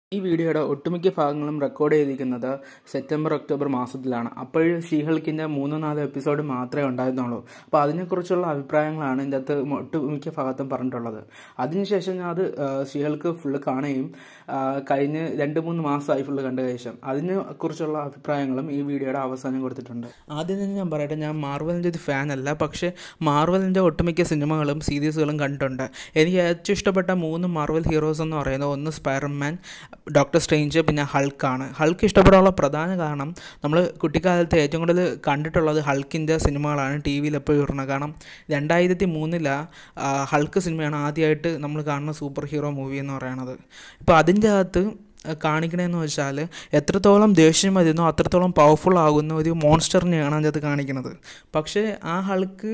ഈ വീഡിയോയുടെ ഒട്ടുമിക്ക ഭാഗങ്ങളും റെക്കോർഡ് ചെയ്തിരിക്കുന്നത് സെപ്റ്റംബർ ഒക്ടോബർ മാസത്തിലാണ് അപ്പോൾ ഷീഹൾക്കിൻ്റെ മൂന്നോ നാലോ എപ്പിസോഡ് മാത്രമേ ഉണ്ടായിരുന്നുള്ളൂ അപ്പോൾ അതിനെക്കുറിച്ചുള്ള അഭിപ്രായങ്ങളാണ് ഇതിൻ്റെ അകത്ത് ഒട്ടുമിക്ക ഭാഗത്തും പറഞ്ഞിട്ടുള്ളത് അതിനുശേഷം ഞാൻ അത് ഷീഹൾക്ക് ഫുള്ള് കാണുകയും ആ, കഴിഞ്ഞ് രണ്ട് മൂന്ന് മാസമായി ഫുള്ള് കണ്ട ശേഷം അതിനെ കുറിച്ചുള്ള അഭിപ്രായങ്ങളും ഈ വീഡിയോയുടെ അവസാനം കൊടുത്തിട്ടുണ്ട് ആദ്യം തന്നെ ഞാൻ പറയട്ടെ ഞാൻ മാർവലിൻ്റെ ഒരു ഫാൻ അല്ല പക്ഷേ മാർവലിൻ്റെ ഒട്ടുമിക്ക സിനിമകളും സീരീസുകളും കണ്ടിട്ടുണ്ട് എനിക്ക് ഏറ്റവും ഇഷ്ടപ്പെട്ട മൂന്ന് മാർവൽ ഹീറോസ് എന്ന് പറയുന്നത് ഒന്ന് സ്പൈഡർമാൻ ഡോക്ടർ സ്ട്രേഞ്ച് പിന്നെ ഹൾക്കാണ് ഹൾക്ക് ഇഷ്ടപ്പെടാനുള്ള പ്രധാന കാരണം നമ്മൾ കുട്ടിക്കാലത്ത് ഏറ്റവും കൂടുതൽ കണ്ടിട്ടുള്ളത് ഹൾക്കിൻ്റെ സിനിമകളാണ് ടി വിയിൽ എപ്പോഴും ഇടുന്നത് കാരണം രണ്ടായിരത്തി മൂന്നിലാണ് ഹൾക്ക് സിനിമയാണ് ആദ്യമായിട്ട് നമ്മൾ കാണുന്ന സൂപ്പർ ഹീറോ മൂവി എന്ന് പറയുന്നത് ഇപ്പോൾ അതിൻ്റെ അകത്ത് കാണിക്കണമെന്ന് വെച്ചാൽ എത്രത്തോളം ദേഷ്യം വരുന്നോ അത്രത്തോളം പവർഫുൾ ആകുന്ന ഒരു മോൺസ്റ്ററിനെയാണ് അതിനകത്ത് കാണിക്കുന്നത് പക്ഷേ ആ ഹൾക്ക്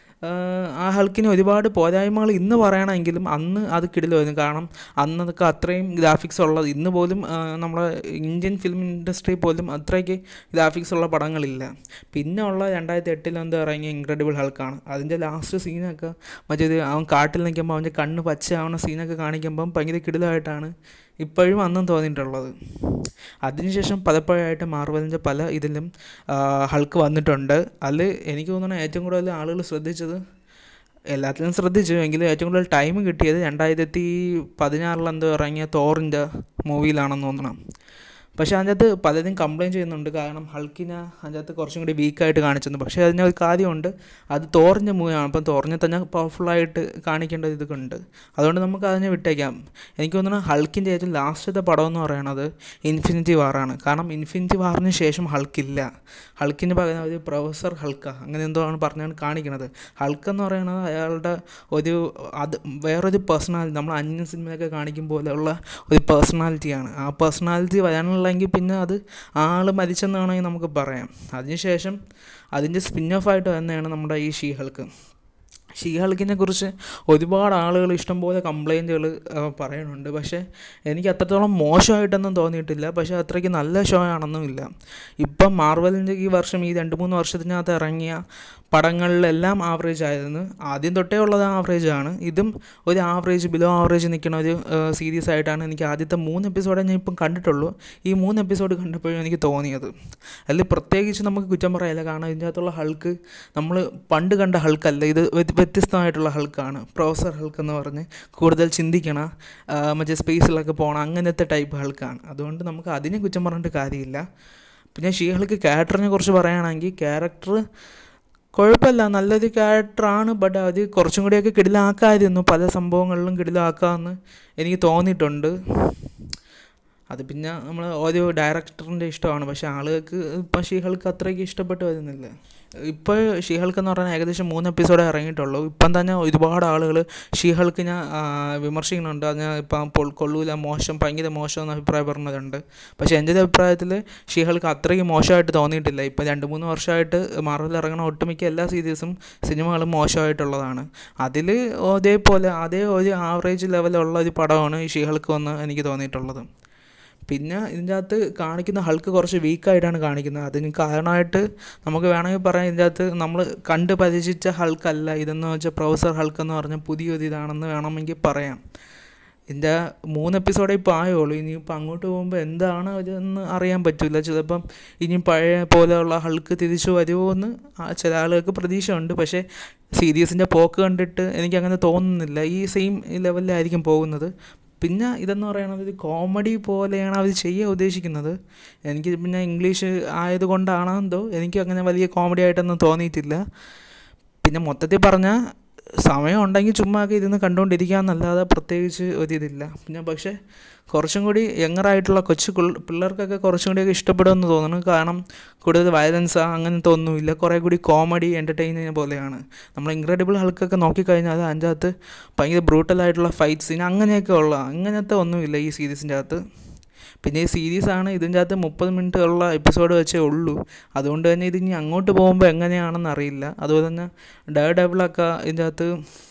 ആഹ് ആ ഹൾക്കിന് ഒരുപാട് പോരായ്മകൾ ഇന്ന് പറയണമെങ്കിലും അന്ന് അത് കിടിലായിരുന്നു കാരണം അന്നതൊക്കെ അത്രയും ഗ്രാഫിക്സ് ഉള്ളത് ഇന്ന് പോലും ആഹ് നമ്മുടെ ഇന്ത്യൻ ഫിലിം ഇൻഡസ്ട്രി പോലും അത്രയ്ക്ക് ഗ്രാഫിക്സ് ഉള്ള പടങ്ങളില്ല പിന്നെ ഉള്ള രണ്ടായിരത്തി എട്ടിൽ എന്തോ ഇറങ്ങിയ ഇൻക്രെഡിബിൾ ഹൾക്കാണ് അതിൻ്റെ ലാസ്റ്റ് സീനൊക്കെ മറ്റേത് അവൻ കാട്ടിൽ നിൽക്കുമ്പോൾ അവൻ്റെ കണ്ണ് പച്ചയാവുന്ന സീനൊക്കെ കാണിക്കുമ്പം ഭയങ്കര കിടിലമായിട്ടാണ് ഇപ്പോഴും അന്നും തോന്നിയിട്ടുള്ളത് അതിനുശേഷം പലപ്പോഴായിട്ട് മാർവലിൻ്റെ പല ഇതിലും ആ, ഹൾക്ക് വന്നിട്ടുണ്ട് അതിൽ എനിക്ക് തോന്നുന്നു ഏറ്റവും കൂടുതൽ ആളുകൾ ശ്രദ്ധിച്ചത് എല്ലാത്തിലും ശ്രദ്ധിച്ചു എങ്കിലും ഏറ്റവും കൂടുതൽ ടൈം കിട്ടിയത് രണ്ടായിരത്തി പതിനാറിലെന്തോ ഇറങ്ങിയ തോറിൻ്റെ മൂവിയിലാണെന്ന് തോന്നണം പക്ഷേ അതിനകത്ത് പലരും കംപ്ലയിൻറ്റ് ചെയ്യുന്നുണ്ട് കാരണം ഹൾക്കിനെ അതിനകത്ത് കുറച്ചും കൂടി വീക്കായിട്ട് കാണിച്ചിരുന്നു പക്ഷേ അതിന് ഒരു കാര്യമുണ്ട് അത് തോറിൻ്റെ മൂവിയാണ് അപ്പം തോറിനെ തന്നെ പവർഫുള്ളായിട്ട് കാണിക്കേണ്ട ഇതൊക്കെ ഉണ്ട് അതുകൊണ്ട് നമുക്ക് അതിനെ വിട്ടേക്കാം എനിക്ക് തോന്നുന്നു ഹൾക്കിൻ്റെ ഏറ്റവും ലാസ്റ്റത്തെ പടം എന്ന് പറയുന്നത് ഇൻഫിനിറ്റി വാറാണ് കാരണം ഇൻഫിനിറ്റി വാറിന് ശേഷം ഹൾക്കില്ല ഹൾക്കിന് പകരം ഒരു പ്രൊഫസർ ഹൾക്ക അങ്ങനെ എന്തോ ആണ് പറഞ്ഞാണ് കാണിക്കുന്നത് ഹൾക്ക് എന്ന് പറയുന്നത് അയാളുടെ ഒരു അത് വേറൊരു പേഴ്സണാലിറ്റി നമ്മൾ അന്യ സിനിമയൊക്കെ കാണിക്കും പോലെയുള്ള ഒരു പേഴ്സണാലിറ്റിയാണ് ആ പേഴ്സണാലിറ്റി വരാനുള്ളെങ്കിൽ പിന്നെ അത് ആൾ മരിച്ചെന്ന് വേണമെങ്കിൽ നമുക്ക് പറയാം അതിനുശേഷം അതിൻ്റെ സ്പിൻ ഓഫ് ആയിട്ട് തന്നെയാണ് നമ്മുടെ ഈ ഷീ ഹൾക്ക് ഷീ ഹൾക്കിനെ കുറിച്ച് ഒരുപാട് ആളുകൾ ഇഷ്ടംപോലെ കംപ്ലൈൻറ്റുകൾ പറയുന്നുണ്ട് പക്ഷേ എനിക്ക് അത്രത്തോളം മോശമായിട്ടൊന്നും തോന്നിയിട്ടില്ല പക്ഷേ അത്രയ്ക്ക് നല്ല ഷോ ആണെന്നുമില്ല ഇപ്പം മാർവലിൻ്റെ ഈ വർഷം ഈ രണ്ട് മൂന്ന് വർഷത്തിനകത്ത് ഇറങ്ങിയ പടങ്ങളിലെല്ലാം ആവറേജ് ആയിരുന്നു ആദ്യം തൊട്ടേ ഉള്ളത് ആവറേജ് ആണ് ഇതും ഒരു ആവറേജ് ബിലോ ആവറേജ് നിൽക്കുന്ന ഒരു സീരീസ് ആയിട്ടാണ് എനിക്ക് ആദ്യത്തെ മൂന്ന് എപ്പിസോഡേ ഞാൻ ഇപ്പം കണ്ടിട്ടുള്ളൂ ഈ മൂന്ന് എപ്പിസോഡ് കണ്ടപ്പോഴും എനിക്ക് തോന്നിയത് അതിൽ പ്രത്യേകിച്ച് നമുക്ക് കുറ്റം പറയില്ല കാരണം ഇതിൻ്റെ അകത്തുള്ള ഹൾക്ക് നമ്മൾ പണ്ട് കണ്ട ഹൾക്കല്ല ഇത് വ്യ- വ്യത്യസ്തമായിട്ടുള്ള ഹൾക്കാണ് പ്രൊഫസർ ഹൾക്ക് എന്ന് പറഞ്ഞ് കൂടുതൽ ചിന്തിക്കണ ആ, മറ്റേ സ്പേസിലൊക്കെ പോകണം അങ്ങനത്തെ ടൈപ്പ് ഹൾക്കാണ് അതുകൊണ്ട് നമുക്ക് അതിനെ കുറ്റം പറഞ്ഞിട്ട് കാര്യമില്ല പിന്നെ ഷീ ഹൾക്ക് ക്യാരക്ടറിനെ കുറിച്ച് പറയുകയാണെങ്കിൽ ക്യാരക്ടർ കുഴപ്പമില്ല നല്ലൊരു ക്യാരക്ടറാണ് ബട്ട് അത് കുറച്ചും കൂടിയൊക്കെ കിടിലാക്കാമായിരുന്നു പല സംഭവങ്ങളിലും കിടിലാക്കാമെന്ന് എനിക്ക് തോന്നിയിട്ടുണ്ട് അത് പിന്നെ നമ്മൾ ഓരോ ഡയറക്ടറിൻ്റെ ഇഷ്ടമാണ് പക്ഷേ ആളുകൾക്ക് ഇപ്പം ഷീഹൾക്ക് അത്രയ്ക്ക് ഇഷ്ടപ്പെട്ട് വരുന്നില്ല ഇപ്പോൾ ഷീഹൾക്ക് എന്ന് പറഞ്ഞാൽ ഏകദേശം മൂന്ന് എപ്പിസോഡേ ഇറങ്ങിയിട്ടുള്ളൂ ഇപ്പം തന്നെ ഒരുപാട് ആളുകൾ ഷീഹൾക്കിനെ ആ, വിമർശിക്കുന്നുണ്ട് അതിനെ ഇപ്പം പൊൾ കൊള്ളൂല മോശം ഭയങ്കര മോശം എന്ന് അഭിപ്രായം പറഞ്ഞവരുണ്ട് പക്ഷേ എൻ്റെ ഒരു അഭിപ്രായത്തിൽ ഷീഹൾക്ക് അത്രയ്ക്ക് മോശമായിട്ട് തോന്നിയിട്ടില്ല ഇപ്പം രണ്ട് മൂന്ന് വർഷമായിട്ട് മാർവൽ ഇറങ്ങുന്ന ഒട്ടുമിക്ക എല്ലാ സീരീസും സിനിമകളും മോശമായിട്ടുള്ളതാണ് അതിൽ അതേപോലെ അതേ ഒരു ആവറേജ് ലെവലുള്ള ഒരു പടമാണ് ഈ ഷീഹൾക്ക് എന്ന് എനിക്ക് തോന്നിയിട്ടുള്ളത് പിന്നെ ഇതിൻ്റെ അകത്ത് കാണിക്കുന്ന ഹൾക്ക് കുറച്ച് വീക്കായിട്ടാണ് കാണിക്കുന്നത് അതിന് കാരണമായിട്ട് നമുക്ക് വേണമെങ്കിൽ പറയാം ഇതിൻ്റെ അകത്ത് നമ്മൾ കണ്ട് പരിചിച്ച ഹൾക്കല്ല ഇതെന്ന് വെച്ചാൽ പ്രൊഫസർ ഹൾക്ക് എന്ന് പറഞ്ഞ പുതിയൊരു ഇതാണെന്ന് വേണമെങ്കിൽ പറയാം ഇതിൻ്റെ മൂന്ന് എപ്പിസോഡേ ഇപ്പോൾ ആയുള്ളൂ ഇനിയിപ്പോൾ അങ്ങോട്ട് പോകുമ്പോൾ എന്താണ് ഇതെന്ന് അറിയാൻ പറ്റില്ല ചിലപ്പം ഇനി പഴയ പോലെയുള്ള ഹൾക്ക് തിരിച്ചു വരുമോ എന്ന് ആ ചില ആളുകൾക്ക് പ്രതീക്ഷയുണ്ട് പക്ഷേ സീരീസിൻ്റെ പോക്ക് കണ്ടിട്ട് എനിക്കങ്ങനെ തോന്നുന്നില്ല ഈ സെയിം ലെവലിലായിരിക്കും പോകുന്നത് പിന്നെ ഇതെന്ന് പറയുന്നത് ഒരു കോമഡി പോലെയാണ് അവർ ചെയ്യാൻ ഉദ്ദേശിക്കുന്നത് എനിക്ക് പിന്നെ ഇംഗ്ലീഷ് ആയതുകൊണ്ടാണോ എന്തോ എനിക്ക് അങ്ങനെ വലിയ കോമഡി ആയിട്ടൊന്നും തോന്നിയിട്ടില്ല പിന്നെ മൊത്തത്തിൽ പറഞ്ഞാൽ സമയം ഉണ്ടെങ്കിൽ ചുമ്മാ ഒക്കെ ഇരുന്ന് കണ്ടുകൊണ്ടിരിക്കാമെന്നല്ലാതെ പ്രത്യേകിച്ച് ഒരിതില്ല പിന്നെ പക്ഷേ കുറച്ചും കൂടി യങ്ങറായിട്ടുള്ള കൊച്ചു കുൾ- പിള്ളേർക്കൊക്കെ കുറച്ചും കൂടിയൊക്കെ ഇഷ്ടപ്പെടുമെന്ന് തോന്നുന്നു കാരണം കൂടുതൽ വയലൻസ് അങ്ങനത്തെ ഒന്നുമില്ല കുറേ കൂടി കോമഡി എൻ്റർടൈനിങ് പോലെയാണ് നമ്മൾ ഇൻക്രെഡിബിൾ ഹൾക്കൊക്കെ നോക്കിക്കഴിഞ്ഞാൽ അതിൻ്റെ അകത്ത് ഭയങ്കര ബ്രൂട്ടലായിട്ടുള്ള ഫൈറ്റ് സീൻ അങ്ങനെയൊക്കെ ഉള്ള അങ്ങനത്തെ ഒന്നുമില്ല ഈ സീരീസിൻ്റെ അകത്ത് പിന്നെ ഈ സീരീസാണ് ഇതിൻ്റെ അകത്ത് മുപ്പത് മിനിറ്റ് ഉള്ള എപ്പിസോഡ് വെച്ചേ ഉള്ളൂ അതുകൊണ്ട് തന്നെ ഇത് ഇനി അങ്ങോട്ട് പോകുമ്പോൾ എങ്ങനെയാണെന്ന് അറിയില്ല അതുപോലെ തന്നെ ഡേ ഡബിളൊക്കെ ഇതിൻ്റെ അകത്ത്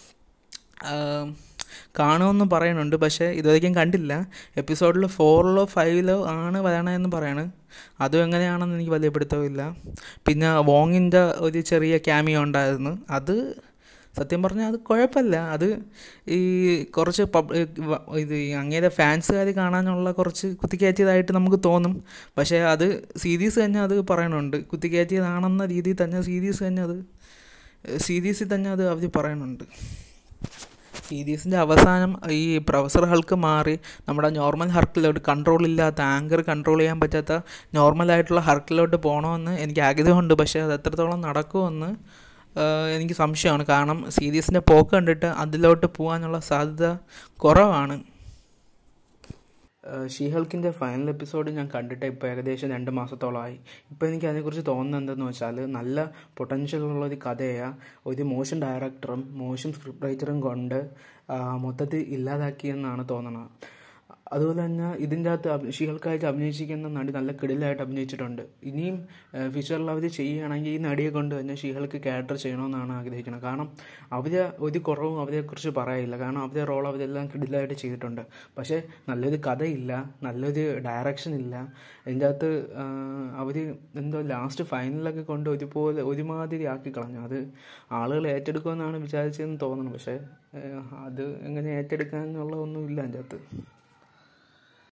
കാണുമെന്ന് പറയുന്നുണ്ട് പക്ഷേ ഇതുവരെയ്ക്കും കണ്ടില്ല എപ്പിസോഡിൽ ഫോറിലോ ഫൈവിലോ ആണ് വരണതെന്ന് പറയണ് അതും എങ്ങനെയാണെന്ന് എനിക്ക് വലിയ പിടുത്തമില്ല പിന്നെ വോങ്ങിൻ്റെ ഒരു ചെറിയ ക്യാമിയോ ഉണ്ടായിരുന്നു അത് സത്യം പറഞ്ഞാൽ അത് കുഴപ്പമില്ല അത് ഈ കുറച്ച് പബ് ഇത് ഈ അങ്ങേരെ ഫാൻസുകാർ കാണാനുള്ള കുറച്ച് കുത്തിക്കയറ്റിയതായിട്ട് നമുക്ക് തോന്നും പക്ഷേ അത് സീരീസ് തന്നെ അത് പറയണുണ്ട് കുത്തിക്കയറ്റിയതാണെന്ന രീതിയിൽ തന്നെ സീരീസ് തന്നെ അത് സീരീസിൽ തന്നെ അത് അവർ പറയുന്നുണ്ട് സീരീസിൻ്റെ അവസാനം ഈ പ്രൊഫസർ ഹൾക്ക് മാറി നമ്മുടെ നോർമൽ ഹർക്കിലോട്ട് കൺട്രോൾ ഇല്ലാത്ത ആങ്കർ കൺട്രോൾ ചെയ്യാൻ പറ്റാത്ത നോർമലായിട്ടുള്ള ഹർക്കിലോട്ട് പോകണമെന്ന് എനിക്ക് ആഗ്രഹമുണ്ട് പക്ഷേ അത് എത്രത്തോളം നടക്കുമെന്ന് എനിക്ക് സംശയമാണ് കാരണം സീരീസിൻ്റെ പോക്ക് കണ്ടിട്ട് അതിലോട്ട് പോകാനുള്ള സാധ്യത കുറവാണ് ഷീഹൾക്കിൻ്റെ ഫൈനൽ എപ്പിസോഡ് ഞാൻ കണ്ടിട്ട് ഇപ്പോൾ ഏകദേശം രണ്ട് മാസത്തോളമായി ഇപ്പോൾ എനിക്ക് അതിനെക്കുറിച്ച് തോന്നുന്നത് എന്തെന്ന് വെച്ചാൽ നല്ല പൊട്ടൻഷ്യൽ ഉള്ള ഒരു കഥയെ ഒരു മോശം ഡയറക്ടറും മോശം സ്ക്രിപ്റ്റ് റൈറ്ററും കൊണ്ട് മൊത്തത്തിൽ ഇല്ലാതാക്കിയെന്നാണ് തോന്നുന്നത് അതുപോലെ തന്നെ ഇതിൻ്റെ അകത്ത് ഷീഹൾക്കായിട്ട് അഭിനയിച്ചിരിക്കുന്ന നടി നല്ല കിടിലായിട്ട് അഭിനയിച്ചിട്ടുണ്ട് ഇനിയും ഫ്യൂച്ചറിൽ അവർ ചെയ്യുകയാണെങ്കിൽ ഈ നടിയെ കൊണ്ട് തന്നെ ഷീഹൾക്ക് ക്യാരക്ടർ ചെയ്യണമെന്നാണ് ആഗ്രഹിക്കുന്നത് കാരണം അവർ ഒരു കുറവും അവരെക്കുറിച്ച് പറയില്ല കാരണം അവരുടെ റോൾ അവരെല്ലാം കിടിലായിട്ട് ചെയ്തിട്ടുണ്ട് പക്ഷേ നല്ലൊരു കഥയില്ല നല്ലൊരു ഡയറക്ഷൻ ഇല്ല അതിൻ്റെ അകത്ത് അവർ എന്തോ ലാസ്റ്റ് ഫൈനലൊക്കെ കൊണ്ട് ഒരുപോലെ ഒരുമാതിരി ആക്കി കളഞ്ഞു അത് ആളുകൾ ഏറ്റെടുക്കുമെന്നാണ് വിചാരിച്ചതെന്ന് തോന്നുന്നു പക്ഷേ അത് എങ്ങനെ ഏറ്റെടുക്കാനുള്ള ഒന്നും ഇല്ല അതിൻ്റെ അകത്ത്